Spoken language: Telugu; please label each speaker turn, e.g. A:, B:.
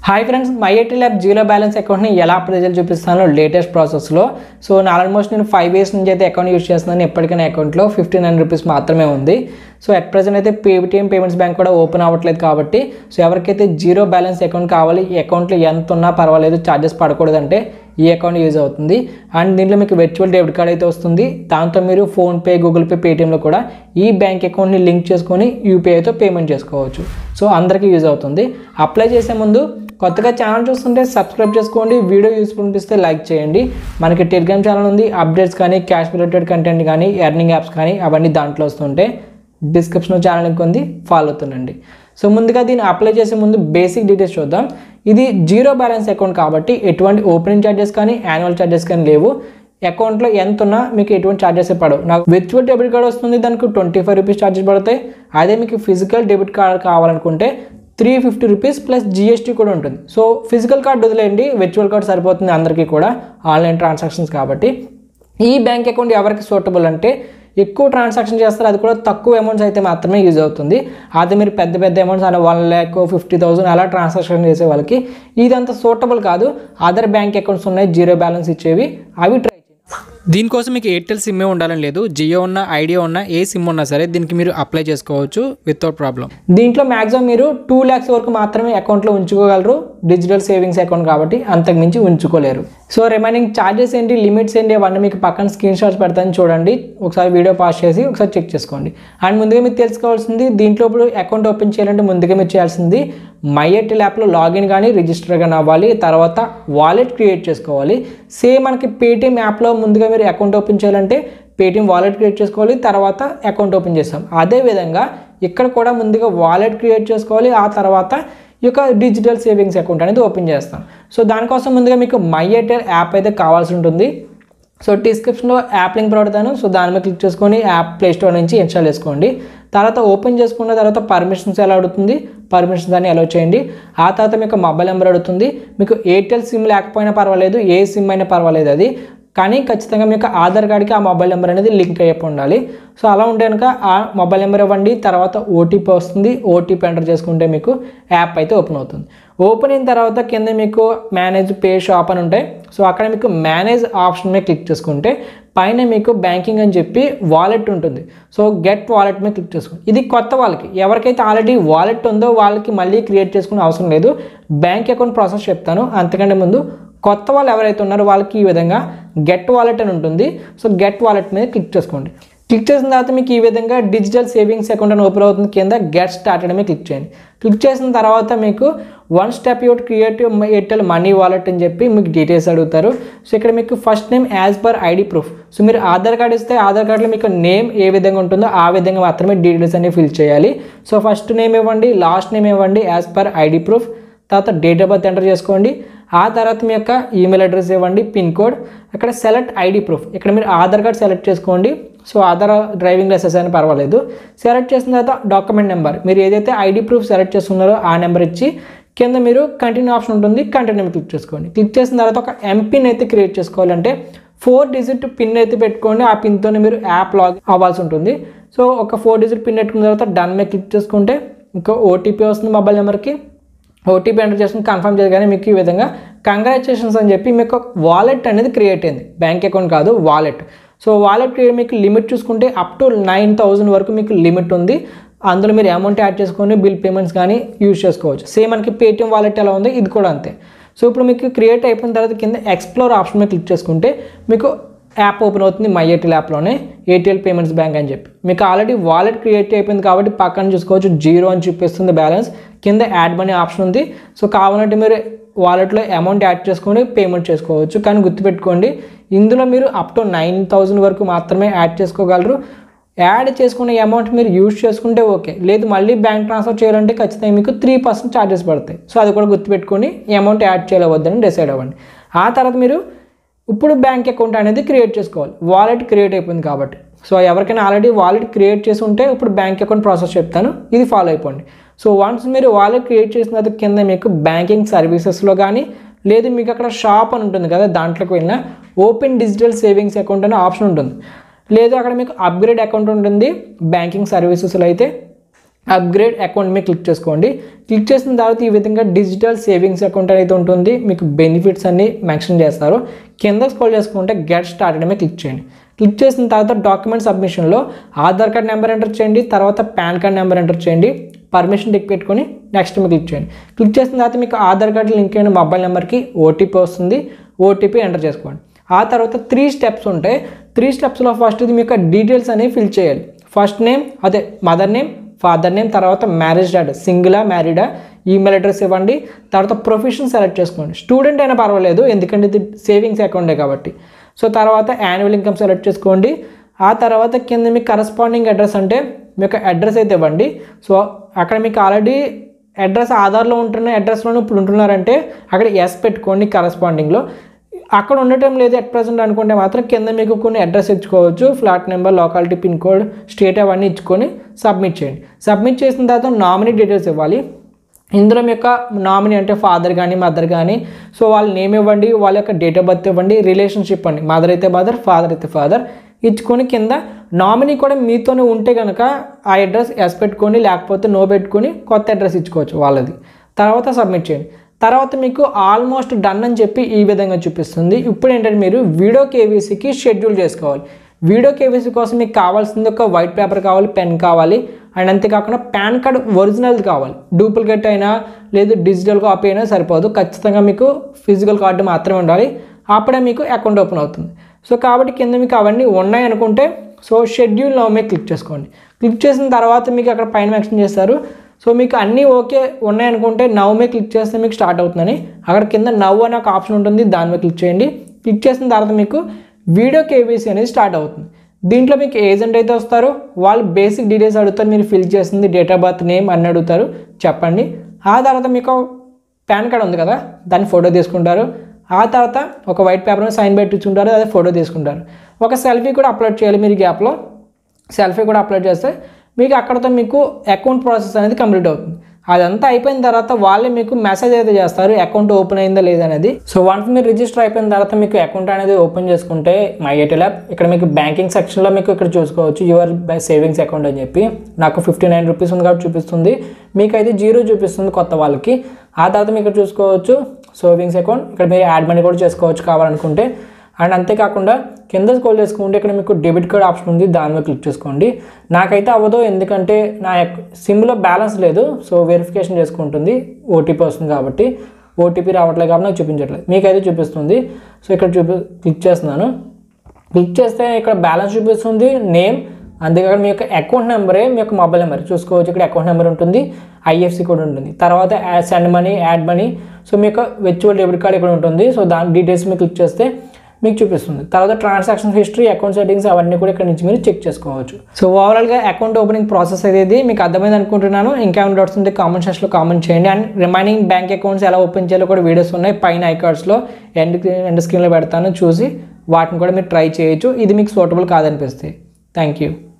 A: hi friends my IT lab zero balance అకౌంట్ని ఎలా అప్లై చేయాలి చూపిస్తాను లేటెస్ట్ ప్రాసెస్లో సో నా ఆల్మోస్ట్ నేను ఫైవ్ ఇయర్స్ నుంచి అయితే అకౌంట్ యూస్ చేస్తున్నాను ఎప్పటికైనా అకౌంట్లో ఫిఫ్టీ నైన్ రూపీస్ మాత్రమే ఉంది సో అట్ ప్రజెంట్ అయితే పేటిఎం పేమెంట్స్ బ్యాంక్ కూడా ఓపెన్ అవ్వట్లేదు కాబట్టి సో ఎవరికైతే జీరో బ్యాలెన్స్ అకౌంట్ కావాలి ఈ అకౌంట్లో ఎంత ఉన్నా పర్వాలేదు ఛార్జెస్ పడకూడదంటే ఈ అకౌంట్ యూజ్ అవుతుంది అండ్ దీంట్లో మీకు వర్చువల్ డెబిట్ కార్డ్ అయితే వస్తుంది దాంతో మీరు ఫోన్పే గూగుల్ పే పేటిఎంలో కూడా ఈ బ్యాంక్ అకౌంట్ని లింక్ చేసుకొని యూపీఐతో పేమెంట్ చేసుకోవచ్చు సో అందరికీ యూజ్ అవుతుంది అప్లై చేసే ముందు కొత్తగా ఛానల్ చూస్తుంటే సబ్స్క్రైబ్ చేసుకోండి వీడియో యూస్ఫుల్ అనిపిస్తే లైక్ చేయండి మనకి టెలిగ్రామ్ ఛానల్ ఉంది అప్డేట్స్ కానీ క్యాష్ రిలేటెడ్ కంటెంట్ కానీ ఎర్నింగ్ యాప్స్ కానీ అవన్నీ దాంట్లో వస్తుంటే డిస్క్రిప్షన్లో ఛానల్ లింక్ ఉంది ఫాలో అవుతుండండి సో ముందుగా దీన్ని అప్లై చేసే ముందు బేసిక్ డీటెయిల్స్ చూద్దాం ఇది జీరో బ్యాలెన్స్ అకౌంట్ కాబట్టి ఎటువంటి ఓపెనింగ్ ఛార్జెస్ కానీ యాన్యువల్ ఛార్జెస్ కానీ లేవు అకౌంట్లో ఎంత ఉన్నా మీకు ఎటువంటి ఛార్జెస్ పడవు నాకు విర్చువల్ డెబిట్ కార్డ్ వస్తుంది దానికి ట్వంటీ ఫైవ్ రూపీస్ ఛార్జెస్ పడతాయి అదే మీకు ఫిజికల్ డెబిట్ కార్డ్ కావాలనుకుంటే three fifty rupees plus GST కూడా ఉంటుంది సో ఫిజికల్ కార్డ్ వదిలేయండి విర్చువల్ కార్డ్ సరిపోతుంది అందరికీ కూడా ఆన్లైన్ ట్రాన్సాక్షన్స్ కాబట్టి ఈ బ్యాంక్ అకౌంట్ ఎవరికి సూటబుల్ అంటే ఎక్కువ ట్రాన్సాక్షన్ చేస్తారు అది కూడా తక్కువ అమౌంట్స్ అయితే మాత్రమే యూజ్ అవుతుంది అదే మీరు పెద్ద పెద్ద అమౌంట్స్ అలా వన్ ల్యాక్ ఫిఫ్టీ థౌసండ్ అలా ట్రాన్సాక్షన్ చేసే వాళ్ళకి ఇదంతా సూటబుల్ కాదు అదర్ బ్యాంక్ అకౌంట్స్ ఉన్నాయి జీరో బ్యాలెన్స్ ఇచ్చేవి అవి ట్రై చేయండి దీనికోసం మీకు ఎయిర్టెల్ సిమ్మే ఉండాలని లేదు జియో ఉన్న ఐడియా ఉన్న ఏ సిమ్ ఉన్నా సరే దీనికి మీరు అప్లై చేసుకోవచ్చు వితౌట్ ప్రాబ్లం దీంట్లో మాక్సిమం మీరు టూ ల్యాక్స్ వరకు మాత్రమే అకౌంట్లో ఉంచుకోగలరు డిజిటల్ సేవింగ్స్ అకౌంట్ కాబట్టి అంతకు మించి ఉంచుకోలేరు సో రిమైనింగ్ ఛార్జెస్ ఏంటి లిమిట్స్ ఏంటి అవన్నీ మీకు పక్కన స్క్రీన్ షాట్స్ పెడతాను చూడండి ఒకసారి వీడియో పాస్ చేసి ఒకసారి చెక్ చేసుకోండి అండ్ ముందుగా మీరు తెలుసుకోవాల్సింది దీంట్లో ఇప్పుడు అకౌంట్ ఓపెన్ చేయాలంటే ముందుగా మీరు చేయాల్సింది మై ఎయిర్టెల్ యాప్లో లాగిన్ కానీ రిజిస్టర్ కానీ అవ్వాలి తర్వాత వాలెట్ క్రియేట్ చేసుకోవాలి సేమ్ మనకి పేటిఎం యాప్లో ముందుగా మీరు అకౌంట్ ఓపెన్ చేయాలంటే పేటిఎం వాలెట్ క్రియేట్ చేసుకోవాలి తర్వాత అకౌంట్ ఓపెన్ చేస్తాం అదేవిధంగా ఇక్కడ కూడా ముందుగా వాలెట్ క్రియేట్ చేసుకోవాలి ఆ తర్వాత ఈ యొక్క డిజిటల్ సేవింగ్స్ అకౌంట్ అనేది ఓపెన్ చేస్తాం సో దానికోసం ముందుగా మీకు మై ఎయిర్టెల్ యాప్ అయితే కావాల్సి ఉంటుంది సో డిస్క్రిప్షన్లో యాప్ లింక్ పెడతాను సో దాని మీద క్లిక్ చేసుకొని యాప్ ప్లే స్టోర్ నుంచి ఇన్స్టాల్ చేసుకోండి తర్వాత ఓపెన్ చేసుకున్న తర్వాత పర్మిషన్స్ ఎలా అడుగుతుంది పర్మిషన్స్ అని అలౌ చేయండి ఆ తర్వాత మీకు మొబైల్ నెంబర్ అడుగుతుంది మీకు ఎయిర్టెల్ సిమ్ లేకపోయినా పర్వాలేదు ఏ సిమ్ అయినా పర్వాలేదు అది కానీ ఖచ్చితంగా మీకు ఆధార్ కార్డ్కి ఆ మొబైల్ నెంబర్ అనేది లింక్ అయ్యి ఉండాలి సో అలా ఉంటే కనుక ఆ మొబైల్ నెంబర్ ఇవ్వండి తర్వాత ఓటీపీ వస్తుంది ఓటీపీ ఎంటర్ చేసుకుంటే మీకు యాప్ అయితే ఓపెన్ అవుతుంది ఓపెన్ అయిన తర్వాత కింద మీకు మేనేజ్ పే షాప్ అని ఉంటాయి సో అక్కడ మీకు మేనేజ్ ఆప్షన్ మీద క్లిక్ చేసుకుంటే పైన మీకు బ్యాంకింగ్ అని చెప్పి వాలెట్ ఉంటుంది సో గెట్ వాలెట్ మీద క్లిక్ చేసుకోండి ఇది కొత్త వాళ్ళకి ఎవరికైతే ఆల్రెడీ వాలెట్ ఉందో వాళ్ళకి మళ్ళీ క్రియేట్ చేసుకునే అవసరం లేదు బ్యాంక్ అకౌంట్ ప్రాసెస్ చెప్తాను అంతకంటే ముందు కొత్త వాళ్ళు ఎవరైతే ఉన్నారో వాళ్ళకి ఈ విధంగా గెట్ వాలెట్ అని ఉంటుంది సో గెట్ వాలెట్ మీద క్లిక్ చేసుకోండి క్లిక్ చేసిన తర్వాత మీకు ఈ విధంగా డిజిటల్ సేవింగ్స్ అకౌంట్ అని ఓపెన్ అవుతుంది కింద గెట్ స్టార్టెడ్ మీద క్లిక్ చేయండి క్లిక్ చేసిన తర్వాత మీకు వన్ స్టెప్ యూట్ క్రియేటివ్ ఎయిర్టెల్ మనీ వాలెట్ అని చెప్పి మీకు డీటెయిల్స్ అడుగుతారు సో ఇక్కడ మీకు first name as per ID proof so మీరు ఆధార్ కార్డ్ ఇస్తే ఆధార్ కార్డులో మీకు నేమ్ ఏ విధంగా ఉంటుందో ఆ విధంగా మాత్రమే డీటెయిల్స్ అనేవి ఫిల్ చేయాలి సో ఫస్ట్ నేమ్ ఇవ్వండి లాస్ట్ నేమ్ ఇవ్వండి యాజ్ పర్ ఐడి ప్రూఫ్ తర్వాత డేట్ ఆఫ్ బర్త్ ఎంటర్ చేసుకోండి ఆ తర్వాత మీ యొక్క ఈమెయిల్ అడ్రస్ ఇవ్వండి పిన్ కోడ్ అక్కడ సెలెక్ట్ ఐడి ప్రూఫ్ ఇక్కడ మీరు ఆధార్ కార్డ్ సెలెక్ట్ చేసుకోండి సో ఆధార్ డ్రైవింగ్ లైసెన్స్ అని పర్వాలేదు సెలెక్ట్ చేసిన తర్వాత డాక్యుమెంట్ నెంబర్ మీరు ఏదైతే ఐడి ప్రూఫ్ సెలెక్ట్ చేస్తున్నారో ఆ నెంబర్ ఇచ్చి కింద మీరు కంటిన్యూ ఆప్షన్ ఉంటుంది కంటిన్యూ క్లిక్ చేసుకోండి క్లిక్ చేసిన తర్వాత ఒక ఎంపిన్ అయితే క్రియేట్ చేసుకోవాలంటే ఫోర్ డిజిట్ పిన్ అయితే పెట్టుకోండి ఆ పిన్తోనే మీరు యాప్ లాగ్ అవ్వాల్సి ఉంటుంది సో ఒక ఫోర్ డిజిట్ పిన్ పెట్టుకున్న తర్వాత డన్ మీద క్లిక్ చేసుకుంటే ఇంకా ఓటీపీ వస్తుంది మొబైల్ నెంబర్కి ఓటీపీ ఎంటర్ చేసుకుని కన్ఫర్మ్ చేయగానే మీకు ఈ విధంగా కంగ్రాచులేషన్స్ అని చెప్పి మీకు వాలెట్ అనేది క్రియేట్ అయింది బ్యాంక్ అకౌంట్ కాదు వాలెట్ సో వాలెట్ క్రియేట్ మీకు లిమిట్ చూసుకుంటే అప్ టు నైన్ థౌజండ్ వరకు మీకు లిమిట్ ఉంది అందులో మీరు అమౌంట్ యాడ్ చేసుకొని బిల్ పేమెంట్స్ కానీ యూజ్ చేసుకోవచ్చు సేమ్ మనకి పేటిఎం వాలెట్ ఎలా ఉంది ఇది కూడా అంతే సో ఇప్పుడు మీకు క్రియేట్ అయిపోయిన తర్వాత కింద ఎక్స్ప్లోర్ ఆప్షన్ మీద క్లిక్ చేసుకుంటే మీకు యాప్ ఓపెన్ అవుతుంది మై ఎయిర్టెల్ యాప్లోనే ఎయిర్టెల్ పేమెంట్స్ బ్యాంక్ అని చెప్పి మీకు ఆల్రెడీ వాలెట్ క్రియేట్ అయిపోయింది కాబట్టి పక్కన చూసుకోవచ్చు జీరో అని చూపిస్తుంది బ్యాలెన్స్ కింద యాడ్ మనీ ఆప్షన్ ఉంది సో కావాలంటే మీరు వాలెట్లో అమౌంట్ యాడ్ చేసుకొని పేమెంట్ చేసుకోవచ్చు కానీ గుర్తుపెట్టుకోండి ఇందులో మీరు అప్ టు నైన్ థౌజండ్ వరకు మాత్రమే యాడ్ చేసుకోగలరు యాడ్ చేసుకునే అమౌంట్ మీరు యూజ్ చేసుకుంటే ఓకే లేదు మళ్ళీ బ్యాంక్ ట్రాన్స్ఫర్ చేయాలంటే ఖచ్చితంగా మీకు త్రీ పర్సెంట్ ఛార్జెస్ పడతాయి సో అది కూడా గుర్తుపెట్టుకొని ఈ అమౌంట్ యాడ్ చేయవద్దని డిసైడ్ అవ్వండి ఆ తర్వాత మీరు ఇప్పుడు బ్యాంక్ అకౌంట్ అనేది క్రియేట్ చేసుకోవాలి వాలెట్ క్రియేట్ అయిపోయింది కాబట్టి సో ఎవరికైనా ఆల్రెడీ వాలెట్ క్రియేట్ చేసి ఉంటే ఇప్పుడు బ్యాంక్ అకౌంట్ ప్రాసెస్ చెప్తాను ఇది ఫాలో అయిపోండి సో వన్స్ మీరు వాలెట్ క్రియేట్ చేసిన తర్వాత కింద మీకు బ్యాంకింగ్ సర్వీసెస్లో కానీ లేదు మీకు అక్కడ షాప్ అని ఉంటుంది కదా దాంట్లోకి వెళ్ళిన ఓపెన్ డిజిటల్ సేవింగ్స్ అకౌంట్ అనే ఆప్షన్ ఉంటుంది లేదు అక్కడ మీకు అప్గ్రేడ్ అకౌంట్ ఉంటుంది బ్యాంకింగ్ సర్వీసెస్లో అయితే అప్గ్రేడ్ అకౌంట్ మీద క్లిక్ చేసుకోండి క్లిక్ చేసిన తర్వాత ఈ విధంగా డిజిటల్ సేవింగ్స్ అకౌంట్ అనేది ఉంటుంది మీకు బెనిఫిట్స్ అన్ని మెన్షన్ చేస్తారు కింద స్క్రోల్ చేసుకుంటే గెట్ స్టార్టెడ్ మీద క్లిక్ చేయండి క్లిక్ చేసిన తర్వాత డాక్యుమెంట్ సబ్మిషన్లో ఆధార్ కార్డ్ నెంబర్ ఎంటర్ చేయండి తర్వాత పాన్ కార్డ్ నెంబర్ ఎంటర్ చేయండి పర్మిషన్ టిక్ పెట్టుకొని నెక్స్ట్ మీద క్లిక్ చేయండి క్లిక్ చేసిన తర్వాత మీకు ఆధార్ కార్డు లింక్ అయిన మొబైల్ నెంబర్కి ఓటీపీ వస్తుంది ఓటీపీ ఎంటర్ చేసుకోండి ఆ తర్వాత త్రీ స్టెప్స్ ఉంటాయి త్రీ స్టెప్స్లో ఫస్ట్ ఇది మీకు డీటెయిల్స్ అనేవి ఫిల్ చేయాలి ఫస్ట్ నేమ్ అదే మదర్ నేమ్ ఫాదర్ నేమ్ తర్వాత మ్యారేజ్ డాట్ సింగిలా మ్యారీడా ఈమెయిల్ అడ్రస్ ఇవ్వండి తర్వాత ప్రొఫెషన్ సెలెక్ట్ చేసుకోండి స్టూడెంట్ అయినా పర్వాలేదు ఎందుకంటే ఇది సేవింగ్స్ అకౌంటే కాబట్టి సో తర్వాత యాన్యువల్ ఇన్కమ్ సెలెక్ట్ చేసుకోండి ఆ తర్వాత కింద మీకు కరస్పాండింగ్ అడ్రస్ అంటే మీ యొక్క అడ్రస్ అయితే ఇవ్వండి సో అక్కడ మీకు ఆల్రెడీ అడ్రస్ ఆధార్లో ఉంటున్న అడ్రస్లోనే ఇప్పుడు ఉంటున్నారంటే అక్కడ ఎస్ పెట్టుకోండి కరస్పాండింగ్లో అక్కడ ఉండటం లేదు ఎట్ ప్రజెంట్ అనుకుంటే మాత్రం కింద మీకు కొన్ని అడ్రస్ ఇచ్చుకోవచ్చు flat number locality pin code state అవన్నీ ఇచ్చుకొని సబ్మిట్ చేయండి సబ్మిట్ చేసిన తర్వాత నామినీ డీటెయిల్స్ ఇవ్వాలి ఇందులో మీ యొక్క నామినీ అంటే ఫాదర్ కానీ మదర్ కానీ సో వాళ్ళ నేమ్ ఇవ్వండి వాళ్ళ యొక్క డేట్ ఆఫ్ బర్త్ ఇవ్వండి రిలేషన్షిప్ అండి మదర్ అయితే మదర్ ఫాదర్ అయితే ఫాదర్ ఇచ్చుకొని కింద నామినీ కూడా మీతోనే ఉంటే కనుక ఆ అడ్రస్ ఎస్ పెట్టుకొని లేకపోతే నో పెట్టుకొని కొత్త అడ్రస్ ఇచ్చుకోవచ్చు వాళ్ళది తర్వాత సబ్మిట్ చేయండి తర్వాత మీకు ఆల్మోస్ట్ డన్ అని చెప్పి ఈ విధంగా చూపిస్తుంది ఇప్పుడు ఏంటంటే మీరు వీడియో కేవీసీకి షెడ్యూల్ చేసుకోవాలి వీడియో కేవీసీ కోసం మీకు కావాల్సింది ఒక వైట్ పేపర్ కావాలి పెన్ కావాలి అండ్ అంతేకాకుండా పాన్ కార్డ్ ఒరిజినల్ కావాలి డూప్లికేట్ అయినా లేదు డిజిటల్ కాపీ అయినా సరిపోదు ఖచ్చితంగా మీకు ఫిజికల్ కార్డు మాత్రమే ఉండాలి అప్పుడే మీకు అకౌంట్ ఓపెన్ అవుతుంది సో కాబట్టి కింద మీకు అవన్నీ ఉన్నాయి అనుకుంటే సో షెడ్యూల్ నవ్ మీద క్లిక్ చేసుకోండి క్లిక్ చేసిన తర్వాత మీకు అక్కడ పైన మెన్షన్ చేస్తారు సో మీకు అన్నీ ఓకే ఉన్నాయనుకుంటే నవ్ మీద క్లిక్ చేస్తే మీకు స్టార్ట్ అవుతుందని అక్కడ కింద నవ్ అనే ఒక ఆప్షన్ ఉంటుంది దాని మీద క్లిక్ చేయండి క్లిక్ చేసిన తర్వాత మీకు వీడియో కేవీసీ అనేది స్టార్ట్ అవుతుంది దీంట్లో మీకు ఏజెంట్ అయితే వస్తారు వాళ్ళు బేసిక్ డీటెయిల్స్ అడుగుతారు మీరు ఫిల్ చేసింది డేట్ ఆఫ్ బర్త్ నేమ్ అన్ని అడుగుతారు చెప్పండి ఆ తర్వాత మీకు పాన్ కార్డ్ ఉంది కదా దాన్ని ఫోటో తీసుకుంటారు ఆ తర్వాత ఒక వైట్ పేపర్ మీద సైన్ పెట్టించుంటారు అదే ఫోటో తీసుకుంటారు ఒక సెల్ఫీ కూడా అప్లోడ్ చేయాలి మీరు గ్యాప్లో సెల్ఫీ కూడా అప్లోడ్ చేస్తే మీకు అక్కడతో మీకు అకౌంట్ ప్రాసెస్ అనేది కంప్లీట్ అవుతుంది అదంతా అయిపోయిన తర్వాత వాళ్ళే మీకు మెసేజ్ అయితే చేస్తారు అకౌంట్ ఓపెన్ అయిందా లేదా అనేది సో వన్స్ మీరు రిజిస్టర్ అయిపోయిన తర్వాత మీకు అకౌంట్ అనేది ఓపెన్ చేసుకుంటే మై ఎయిర్టెల్ యాప్ ఇక్కడ మీకు బ్యాంకింగ్ సెక్షన్లో మీకు ఇక్కడ చూసుకోవచ్చు యువర్ బై సేవింగ్స్ అకౌంట్ అని చెప్పి నాకు ఫిఫ్టీ నైన్ రూపీస్ ఉంది కాబట్టి చూపిస్తుంది మీకు అయితే జీరో చూపిస్తుంది కొత్త వాళ్ళకి ఆ తర్వాత మీకు ఇక్కడ చూసుకోవచ్చు సేవింగ్స్ అకౌంట్ ఇక్కడ మీరు యాడ్ మనీ కూడా చేసుకోవచ్చు కావాలనుకుంటే అండ్ అంతేకాకుండా కింద స్కోల్ చేసుకుంటే ఇక్కడ మీకు డెబిట్ కార్డ్ ఆప్షన్ ఉంది దాని మీద క్లిక్ చేసుకోండి నాకైతే అవ్వదు ఎందుకంటే నా సిమ్లో బ్యాలెన్స్ లేదు సో వెరిఫికేషన్ చేసుకుంటుంది ఓటీపీ వస్తుంది కాబట్టి ఓటీపీ రావట్లేదు కాబట్టి నాకు చూపించట్లేదు మీకైతే చూపిస్తుంది సో ఇక్కడ చూపి క్లిక్ చేస్తున్నాను క్లిక్ చేస్తే ఇక్కడ బ్యాలెన్స్ చూపిస్తుంది నేమ్ అంతేకాక మీ యొక్క అకౌంట్ నెంబరే మీ యొక్క మొబైల్ నెంబర్ చూసుకోవచ్చు ఇక్కడ అకౌంట్ నెంబర్ ఉంటుంది ఐఎఫ్సి కూడా ఉంటుంది తర్వాత send money add money so మీ యొక్క వెర్చువల్ డెబిట్ కార్డ్ ఇక్కడ ఉంటుంది సో దాని డీటెయిల్స్ మీరు క్లిక్ చేస్తే మీకు చూపిస్తుంది తర్వాత ట్రాన్సాక్షన్ హిస్టరీ అకౌంట్ సెట్టింగ్స్ అవన్నీ కూడా ఇక్కడ నుంచి మీరు చెక్ చేసుకోవచ్చు సో ఓవరాల్గా అకౌంట్ ఓపెనింగ్ ప్రాసెస్ అనేది మీకు అర్థమైంది అనుకుంటున్నాను ఇంకేమైనా డౌట్స్ ఉంటే కామెంట్ సెక్షన్లో కామెంట్ చేయండి అండ్ రిమైనింగ్ బ్యాంక్ అకౌంట్స్ ఎలా ఓపెన్ చేయాలో కూడా వీడియోస్ ఉన్నాయి పైన ఐకార్డ్స్లో ఎండ్ ఎండ్ స్క్రీన్లో పెడతాను చూసి వాటిని కూడా మీరు ట్రై చేయొచ్చు ఇది మీకు సూటబుల్ కాదనిపిస్తే థ్యాంక్ యూ